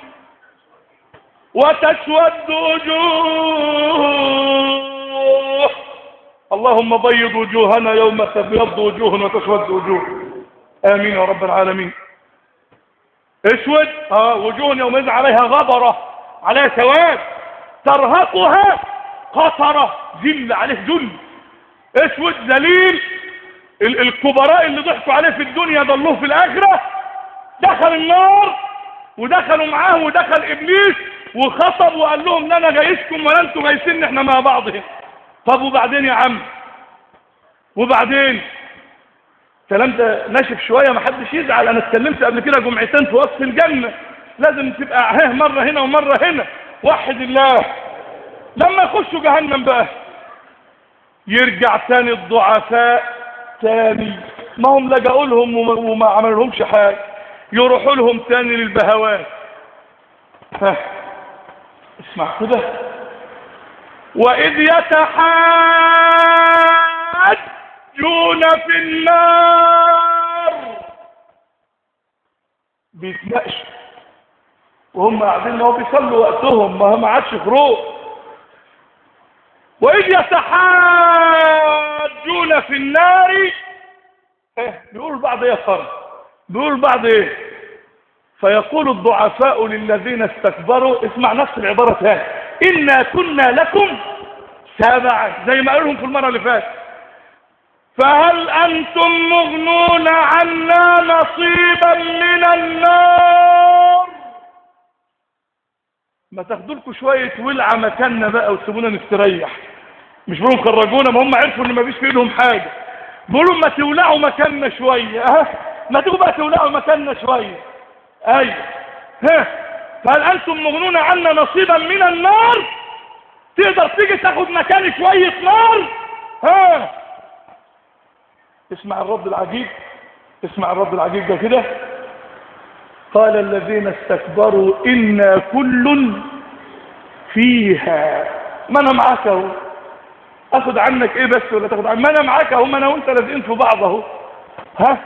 وتسود وجوه اللهم بيض وجوهنا يوم تبيض وجوه وتسود وجوه آمين يا رب العالمين اسود اه وجوه يومئذ عليها غبرة عليها سواد ترهقها قطرة ذل عليه ذل اسود ذليل الكبراء اللي ضحكوا عليه في الدنيا ضلوه في الآخرة دخل النار ودخلوا معاه ودخل إبليس وخطب وقال لهم لا انا جايزكم ولا انتوا جايزين احنا مع بعض هنا طب وبعدين يا عم وبعدين الكلام ده ناشف شويه ما حدش يزعل انا اتكلمت قبل كده جمعتين في وصف الجنه لازم تبقى اه مره هنا ومره هنا وحد الله لما يخشوا جهنم بقى يرجع تاني الضعفاء تاني ما هم لجأوا لهم وما عملوا لهمش حاجه يروحوا لهم تاني للبهوات ها اسمع كده وإذ يتحاجون في النار بيتناقشوا وهم قاعدين ما هو بيصلوا وقتهم ما هم عادش فروق وإذ يتحاجون في النار ايه بيقول بعض ايه يا فرد بيقول بعض ايه فيقول الضعفاء للذين استكبروا اسمع نفس العبارة ثاني إنا كنا لكم تابعا زي ما قالهم في المرة اللي فاتت فهل أنتم مغنون عنا نصيبا من النار ما تاخدوا لكم شوية ولعة مكاننا بقى وتسيبونا نستريح مش بيقولوا خرجونا ما هم عرفوا ان ما فيش في ايدهم حاجة بيقولوا ما تولعوا مكاننا شوية ها ما تيجوا بقى تولعوا مكاننا شوية ايوه ها فهل انتم مغنون عنا نصيبا من النار تقدر تيجي تاخد مكاني شوية نار ها اسمع الرد العجيب اسمع الرد العجيب ده كده قال الذين استكبروا إنا كل فيها ما انا معاك اهو اخد عنك ايه بس ولا تاخد عنك ما انا معاك اهو ما انا وانت لازقين في بعض اهو ها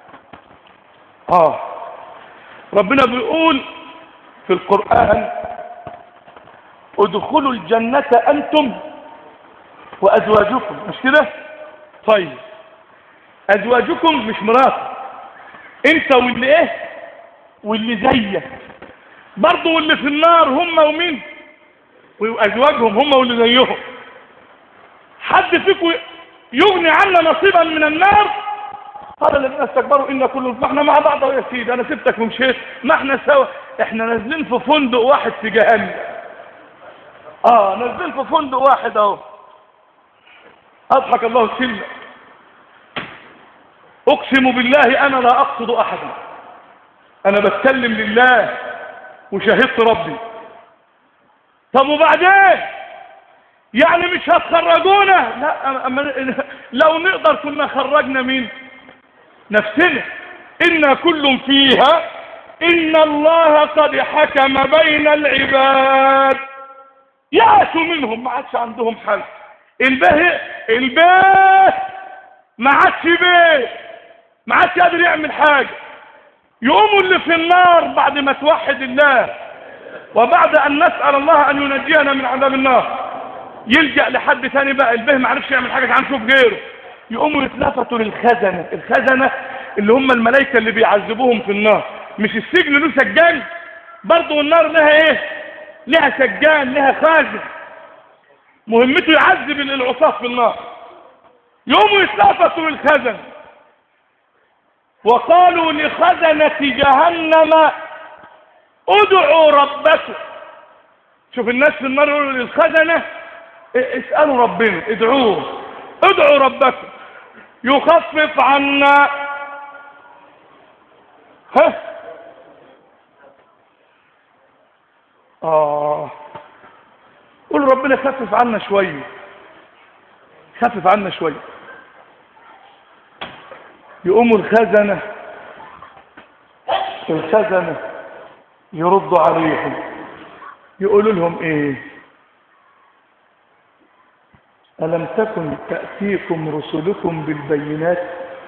اه ربنا بيقول في القرآن ادخلوا الجنة أنتم وأزواجكم مش كده طيب أزواجكم مش مرات انت واللي ايه واللي زيك برضه واللي في النار هم ومين وأزواجهم هم واللي زيهم حد فيكم يغني عنا نصيبا من النار قال الذين استكبروا إن كل ما احنا مع بعض يا سيدي أنا سبتك ومشيت ما احنا سوا احنا نازلين في فندق واحد في جهنم اه نازلين في فندق واحد اهو اضحك الله سلة اقسم بالله انا لا اقصد احدا انا بتكلم لله وشهدت ربي طب وبعدين يعني مش هتخرجونا لا أما لو نقدر كنا خرجنا مين نفسنا إن كل فيها إن الله قد حكم بين العباد يأسوا منهم ما عادش عندهم حل البه البه ما عادش بيه ما عادش قادر يعمل حاجة يقوموا اللي في النار بعد ما توحد الله وبعد أن نسأل الله أن ينجينا من عذاب النار يلجأ لحد ثاني بقى البه ما عرفش يعمل حاجة تعال نشوف غيره يقوموا يتلفتوا للخزنة الخزنة اللي هم الملائكة اللي بيعذبوهم في النار مش السجن له سجان برضه النار لها ايه لها سجان لها خازن مهمته يعذب العصاة في النار يوم يتنافسوا الخزن وقالوا لخزنة جهنم ادعوا ربكم شوف الناس في النار يقولوا للخزنة اسألوا ربنا ادعوه ادعوا ربكم يخفف عنا ها آه قول ربنا خفف عنا شوية خفف عنا شوية يقوموا الخزنة الخزنة يردوا عليهم يقولوا لهم ايه ألم تكن تأتيكم رسلكم بالبينات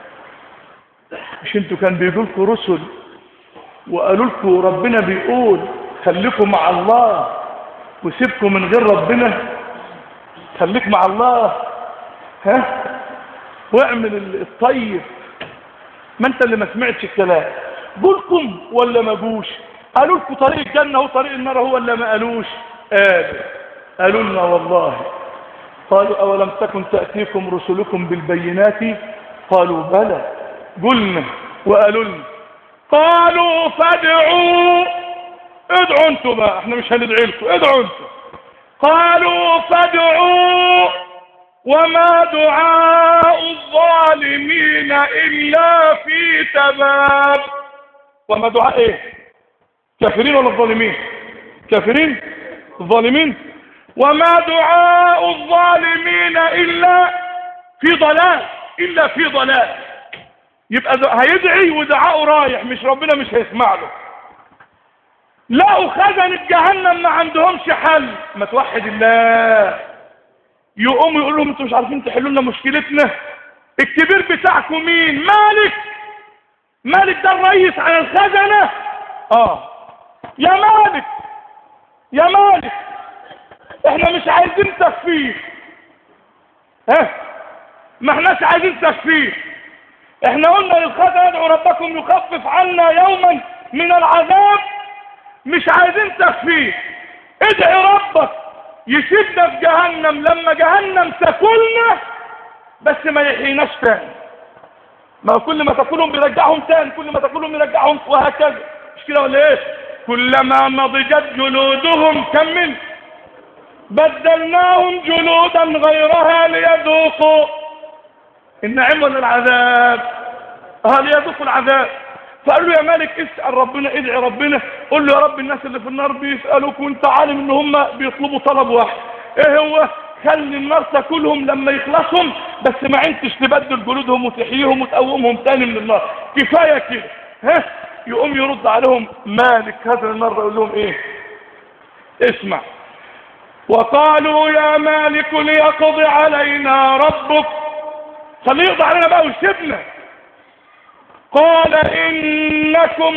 مش انتوا كان بيقولكم رسل وقالوا لكم ربنا بيقول خليكم مع الله وسيبكم من غير ربنا خليك مع الله ها واعمل الطيب ما انت اللي ما سمعتش الكلام قولكم ولا ما جوش قالوا لكم طريق الجنة هو طريق النار هو ولا ما قالوش قالوا قالوا لنا والله قالوا أولم تكن تأتيكم رسلكم بالبينات قالوا بلى قلنا وقالوا لنا قالوا فادعوا ادعوا انتوا بقى احنا مش هندعي لكم ادعوا انتوا قالوا فادعوا وما دعاء الظالمين إلا في تباب وما دعاء ايه كافرين ولا الظالمين كافرين الظالمين وما دعاء الظالمين إلا في ضلال إلا في ضلال يبقى هيدعي ودعاءه رايح مش ربنا مش هيسمع له لقوا خزنة جهنم ما عندهمش حل ما توحد الله يقوموا يقول لهم انتوا مش عارفين تحلوا لنا مشكلتنا الكبير بتاعكم مين مالك مالك ده الرئيس على الخزنة اه يا مالك يا مالك احنا مش عايزين تخفيف ها ما احناش عايزين تخفيف احنا قلنا للخزنة ادعوا ربكم يخفف عنا يوما من العذاب مش عايزين تخفيف ادعي ربك يسيبنا في جهنم لما جهنم تاكلنا بس ما يحييناش تاني ما كل ما تاكلهم بيرجعهم تاني كل ما تاكلهم يرجعهم وهكذا مش كده ولا ايه كلما نضجت جلودهم كمل بدلناهم جلودا غيرها ليذوقوا النعيم ولا العذاب اه ليذوقوا العذاب فقال له يا مالك اسأل ربنا ادعي ربنا قول له يا رب الناس اللي في النار بيسألوك وانت عالم ان هم بيطلبوا طلب واحد ايه هو خلي النار تاكلهم لما يخلصهم بس ما عندتش تبدل جلودهم وتحييهم وتقومهم تاني من النار كفاية كده ها يقوم يرد عليهم مالك هذا النار يقول لهم ايه اسمع وقالوا يا مالك ليقضي علينا ربك خليه يقضي علينا بقى ويسيبنا قال إنكم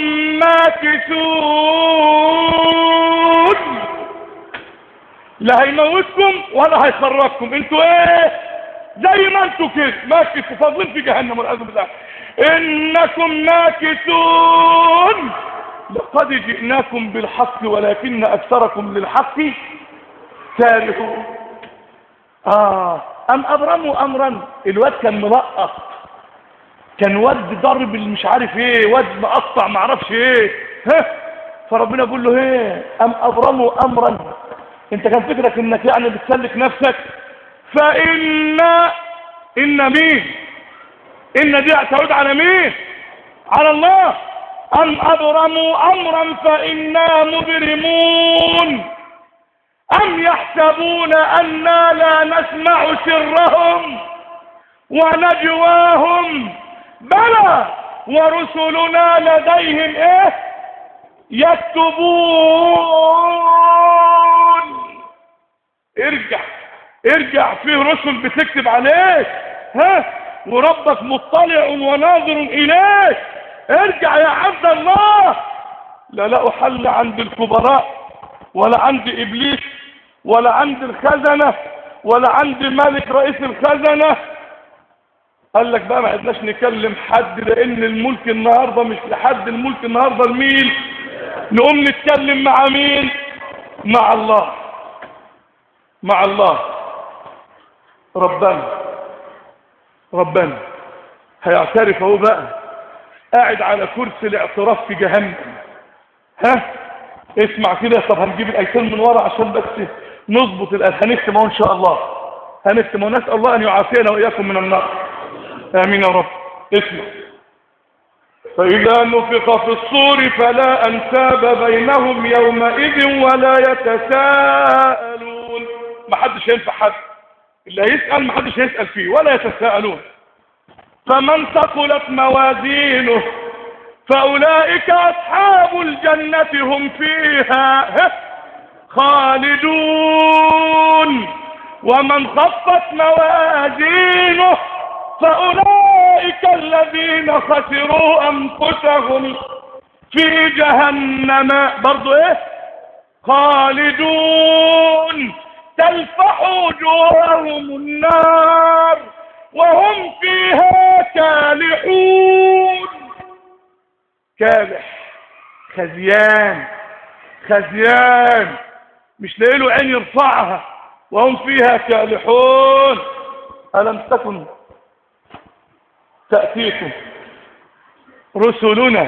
ماكثون لا هيموتكم ولا هيخرجكم انتوا ايه زي ما انتوا كده ماكثوا فاضلين في جهنم والعياذ بالله انكم ماكثون لقد جئناكم بالحق ولكن اكثركم للحق كارهون اه ام ابرموا امرا الواد كان ملقط كان واد ضرب اللي مش عارف ايه واد مقطع معرفش ايه ها فربنا بيقول له ايه ام ابرموا امرا انت كان فكرك انك يعني بتسلك نفسك فان ان مين ان دي تعود على مين على الله ام ابرموا امرا فانا مبرمون ام يحسبون انا لا نسمع سرهم ونجواهم بلى ورسلنا لديهم ايه يكتبون ارجع ارجع فيه رسل بتكتب عليك ها وربك مطلع وناظر اليك ارجع يا عبد الله لا لا حل عند الكبراء ولا عند ابليس ولا عند الخزنة ولا عند ملك رئيس الخزنة قال لك بقى ما عدناش نكلم حد لان الملك النهاردة مش لحد الملك النهاردة لمين نقوم نتكلم مع مين مع الله مع الله ربنا ربنا هيعترف اهو بقى قاعد على كرسي الاعتراف في جهنم ها اسمع كده طب هنجيب الايتين من ورا عشان بس نظبط الآن هنختم اهو ان شاء الله هنختم ونسال الله ان يعافينا واياكم من النار امين يا رب اسمع فإذا نفخ في الصور فلا أنساب بينهم يومئذ ولا يتساءلون ما حدش ينفع حد اللي هيسأل ما حدش هيسأل فيه ولا يتساءلون فمن ثقلت موازينه فأولئك أصحاب الجنة هم فيها خالدون ومن خفت موازينه فأولئك الذين خسروا أنفسهم في جهنم برضو ايه خالدون تلفح وجوههم النار وهم فيها كالحون كالح خزيان خزيان مش لاقي له عين يرفعها وهم فيها كالحون ألم تكن تأتيكم رسلنا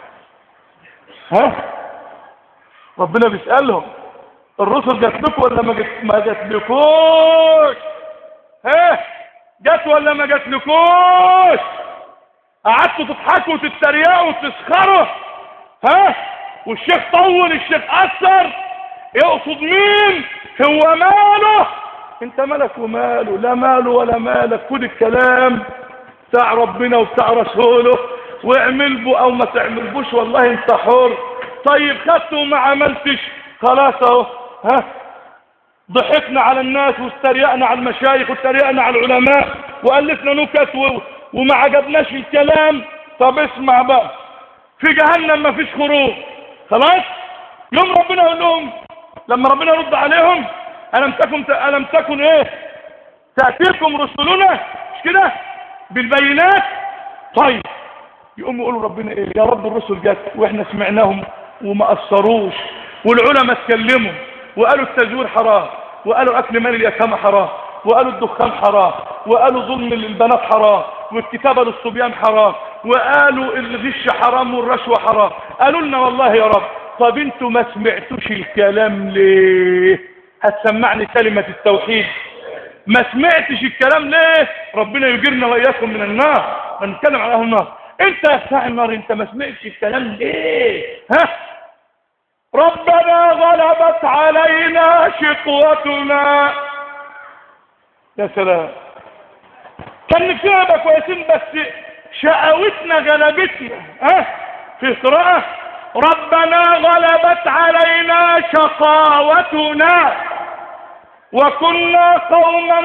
ها ربنا بيسألهم الرسل جات لكم ولا ما جت ما جاتلكوش ها جت ولا ما جاتلكوش قعدتوا تضحكوا وتتريقوا وتسخروا ها والشيخ طول الشيخ اثر يقصد مين هو ماله انت مالك وماله لا ماله ولا مالك خد الكلام بتاع ربنا وبتاع رسوله واعمل بو او ما تعملبوش والله انت حر طيب خدته وما عملتش خلاص اهو ها ضحكنا على الناس واستريقنا على المشايخ واستريقنا على العلماء والفنا نكت و... وما عجبناش الكلام طب اسمع بقى في جهنم ما فيش خروج خلاص يوم ربنا يقول لهم لما ربنا يرد عليهم الم تكن الم تكن ايه تاتيكم رسلنا مش كده بالبينات طيب يقوموا يقولوا ربنا ايه يا رب الرسل جت واحنا سمعناهم وما اثروش والعلماء اتكلموا وقالوا التزوير حرام وقالوا اكل مال اليتامى حرام وقالوا الدخان حرام وقالوا ظلم للبنات حرام والكتابة للصبيان حرام وقالوا الغش حرام والرشوة حرام قالوا لنا والله يا رب طب انتوا ما سمعتوش الكلام ليه هتسمعني كلمة التوحيد ما سمعتش الكلام ليه ربنا يجرنا واياكم من النار هنتكلم على اهل النار انت يا بتاع النار انت ما سمعتش الكلام ليه ها ربنا غلبت علينا شقوتنا يا سلام كان نفسنا نبقى كويسين بس شقاوتنا غلبتنا ها في قراءة ربنا غلبت علينا شقاوتنا وكنا قوما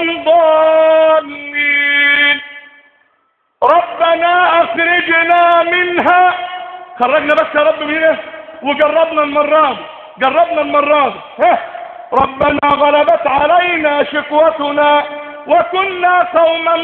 ضالين ربنا اخرجنا منها خرجنا بس يا رب من هنا وجربنا المرة دي جربنا المرة دي ها ربنا غلبت علينا شقوتنا وكنا قوما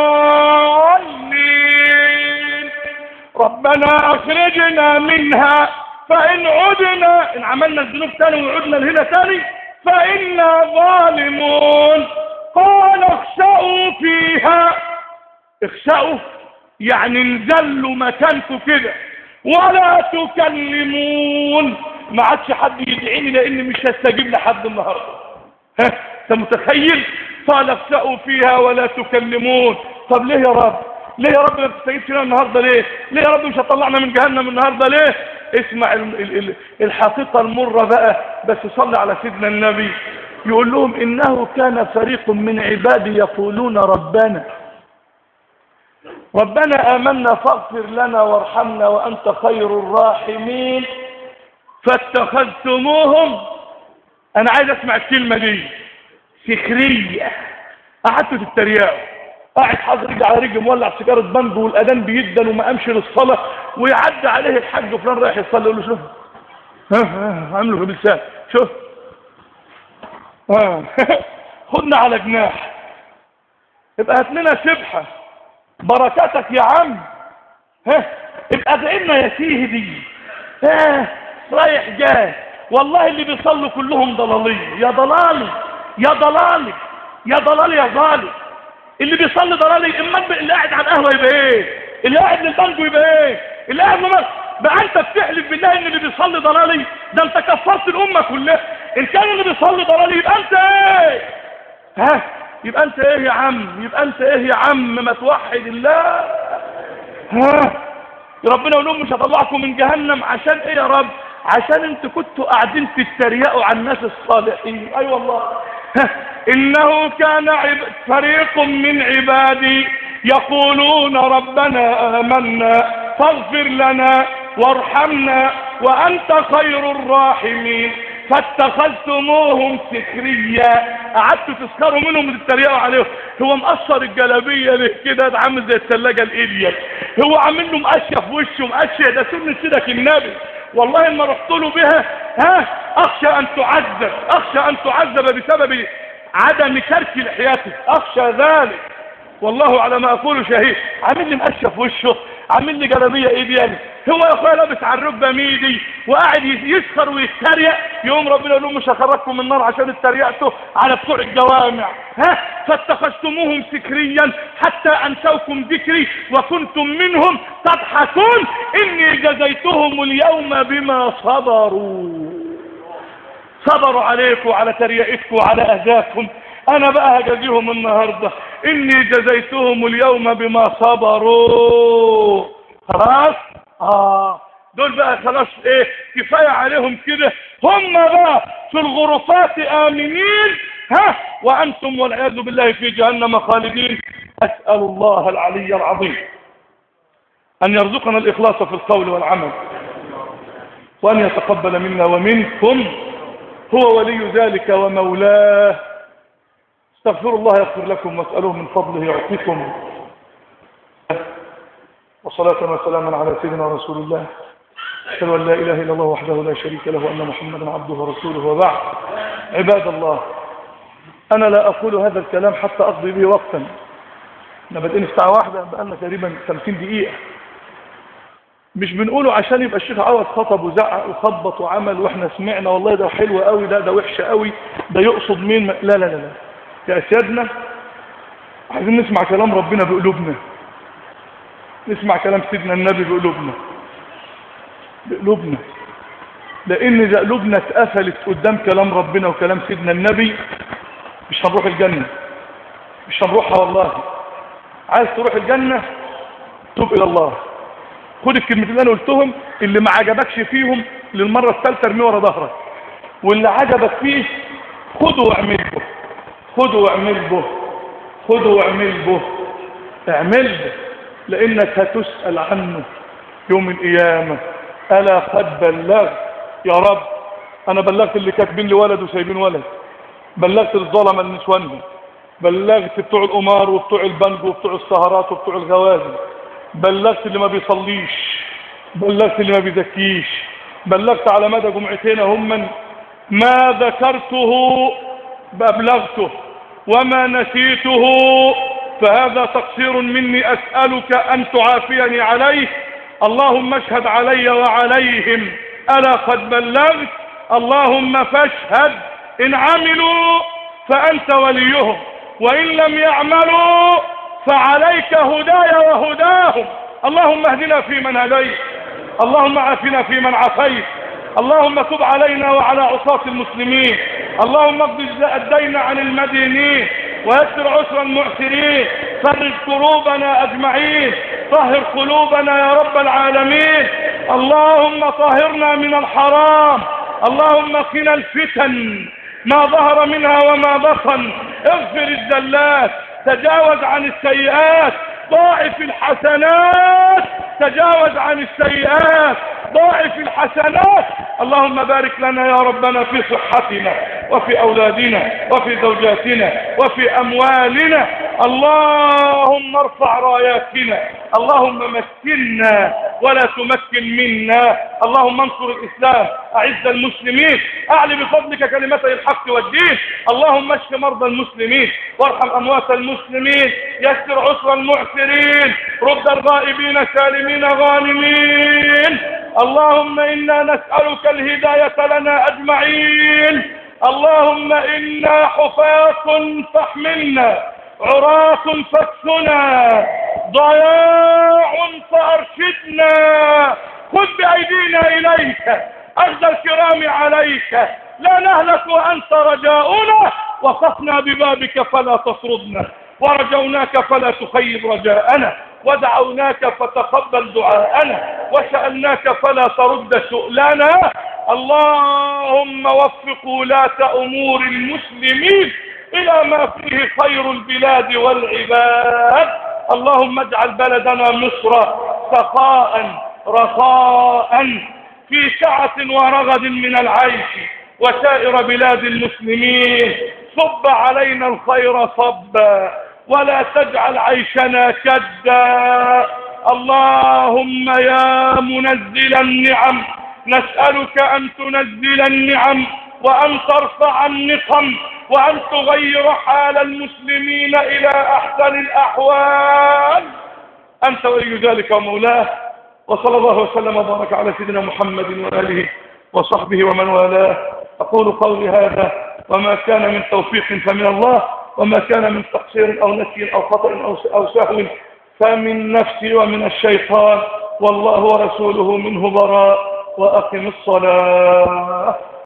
ضالين ربنا اخرجنا منها فان عدنا ان عملنا الذنوب تاني وعدنا لهنا تاني فإنا ظالمون قال اخسأوا فيها اخسأوا يعني انزلوا مكانكم كده ولا تكلمون ما عادش حد يدعيني لان مش هستجيب لحد النهارده ها انت متخيل قال اخسأوا فيها ولا تكلمون طب ليه يا رب ليه يا رب ما بتستجيبش لنا النهارده ليه ليه يا رب مش هتطلعنا من جهنم النهارده ليه اسمع الحقيقة المرة بقى بس صلي على سيدنا النبي يقول لهم إنه كان فريق من عبادي يقولون ربنا ربنا آمنا فاغفر لنا وارحمنا وأنت خير الراحمين فاتخذتموهم أنا عايز أسمع الكلمة دي سخرية قعدتوا تتريقوا قاعد حاضر رجع على رجل مولع سيجاره بانجو والاذان بيدن وما قامش للصلاه ويعدي عليه الحاج فلان رايح يصلي يقول له شوف ها ها عامله في بلسان شوف ها خدنا على جناح يبقى هات لنا سبحه بركاتك يا عم ها يبقى ادعينا يا سيدي ها رايح جاي والله اللي بيصلوا كلهم ضلاليه يا ضلالي يا ضلالي يا ضلالي يا ظالم اللي بيصلي ضلالي اما اللي قاعد على القهوه يبقى ايه اللي قاعد للبنجو يبقى ايه اللي قاعد لمر... بقى انت بتحلف بالله ان اللي بيصلي ضلالي ده انت كفرت الامه كلها ان كان اللي بيصلي ضلالي يبقى انت ايه ها يبقى انت ايه يا عم يبقى انت ايه يا عم ما توحد الله ها ربنا يقول لهم مش هطلعكم من جهنم عشان ايه يا رب عشان انتوا كنتوا قاعدين تتريقوا على الناس الصالحين اي أيوة والله ها. انه كان عب... فريق من عبادي يقولون ربنا امنا فاغفر لنا وارحمنا وانت خير الراحمين فاتخذتموهم سكريا قعدتوا تسخروا منهم وتتريقوا عليهم هو مقصر الجلابيه ليه كده ده عامل زي الثلاجه الايديا هو عامل له مقشه في وشه مقشه ده سنه سيدك النبي والله ما رحت له بها ها اخشى ان تعذب اخشى ان تعذب بسبب عدم كرك لحياته اخشى ذلك والله على ما اقول شهيد عامل لي مقشه في وشه عامل لي جلابيه ايديا هو يا اخويا لابس على الركبه ميدي وقاعد يسخر ويتريق يوم ربنا يقول لهم مش هخرجكم من النار عشان اتريقتوا على بتوع الجوامع ها فاتخذتموهم سكريا حتى انسوكم ذكري وكنتم منهم تضحكون اني جزيتهم اليوم بما صبروا صبروا عليكم وعلى تريقتكم وعلى اذاكم انا بقى هجازيهم النهارده اني جزيتهم اليوم بما صبروا خلاص اه دول بقى خلاص ايه كفاية عليهم كده هم بقى في الغرفات امنين ها وانتم والعياذ بالله في جهنم خالدين اسأل الله العلي العظيم ان يرزقنا الاخلاص في القول والعمل وان يتقبل منا ومنكم هو ولي ذلك ومولاه استغفروا الله يغفر لكم واسألوه من فضله يعطيكم وصلاة وسلاما على سيدنا رسول الله أشهد أن لا إله إلا الله وحده لا شريك له وأن محمدا عبده ورسوله وبعد عباد الله أنا لا أقول هذا الكلام حتى أقضي به وقتا احنا بادئين الساعة واحدة بقالنا تقريبا 50 دقيقة مش بنقوله عشان يبقى الشيخ عوض خطب وزعق وخبط وعمل واحنا سمعنا والله ده حلو قوي لا ده وحش قوي ده يقصد مين لا لا لا لا يا سيادنا عايزين نسمع كلام ربنا بقلوبنا نسمع كلام سيدنا النبي بقلوبنا بقلوبنا لان اذا قلوبنا اتقفلت قدام كلام ربنا وكلام سيدنا النبي مش هنروح الجنة مش هنروحها والله عايز تروح الجنة توب الى الله خد الكلمتين اللي انا قلتهم اللي ما عجبكش فيهم للمرة الثالثة ارميه ورا ظهرك واللي عجبك فيه خده واعمل به خده واعمل به خده واعمل به اعمل به لانك هتسأل عنه يوم القيامة الا قد بلغت يا رب انا بلغت اللي كاتبين لي ولد وسايبين ولد بلغت الظلمة النسوان بلغت بتوع القمار وبتوع البنج وبتوع السهرات وبتوع الغوازي بلغت اللي ما بيصليش بلغت اللي ما بيزكيش بلغت على مدى جمعتين هم ما ذكرته بأبلغته وما نسيته فهذا تقصير مني أسألك أن تعافيني عليه اللهم اشهد علي وعليهم ألا قد بلغت اللهم فاشهد إن عملوا فأنت وليهم وإن لم يعملوا فعليك هداي وهداهم اللهم اهدنا فيمن هديت اللهم عافنا فيمن عافيت اللهم تب علينا وعلى عصاة المسلمين اللهم اقض الدين عن المدينين ويسر عسر المعسرين فرج كروبنا اجمعين طهر قلوبنا يا رب العالمين اللهم طهرنا من الحرام اللهم قنا الفتن ما ظهر منها وما بطن اغفر الزلات تجاوز عن السيئات ضاعف الحسنات تجاوز عن السيئات ضاعف الحسنات اللهم بارك لنا يا ربنا في صحتنا وفي أولادنا وفي زوجاتنا وفي أموالنا اللهم ارفع راياتنا اللهم مكنا ولا تمكن منا اللهم انصر الإسلام أعز المسلمين أعلي بفضلك كلمتي الحق والدين اللهم اشف مرضى المسلمين وارحم أموات المسلمين يسر عسر المعسرين رد الغائبين سالمين غانمين اللهم إنا نسألك الهداية لنا أجمعين اللهم إنا حفاة فاحملنا عراة فاكسنا ضياع فأرشدنا خذ بأيدينا إليك أخذ الكرام عليك لا نهلك وأنت رجاؤنا وقفنا ببابك فلا تطردنا ورجوناك فلا تخيب رجاءنا ودعوناك فتقبل دعاءنا وسألناك فلا ترد سؤلنا اللهم وفق ولاة أمور المسلمين إلى ما فيه خير البلاد والعباد اللهم اجعل بلدنا مصر سخاء رخاء في سعة ورغد من العيش وسائر بلاد المسلمين صب علينا الخير صبا ولا تجعل عيشنا كدا اللهم يا منزل النعم نسألك أن تنزل النعم وأن ترفع النقم وأن تغير حال المسلمين إلى أحسن الأحوال أنت ولي ذلك ومولاه وصلى الله وسلم وبارك على سيدنا محمد وآله وصحبه ومن والاه أقول قولي هذا وما كان من توفيق فمن الله وما كان من تقصير أو نسي أو خطأ أو سهو فمن نفسي ومن الشيطان والله ورسوله منه براء وأقم الصلاة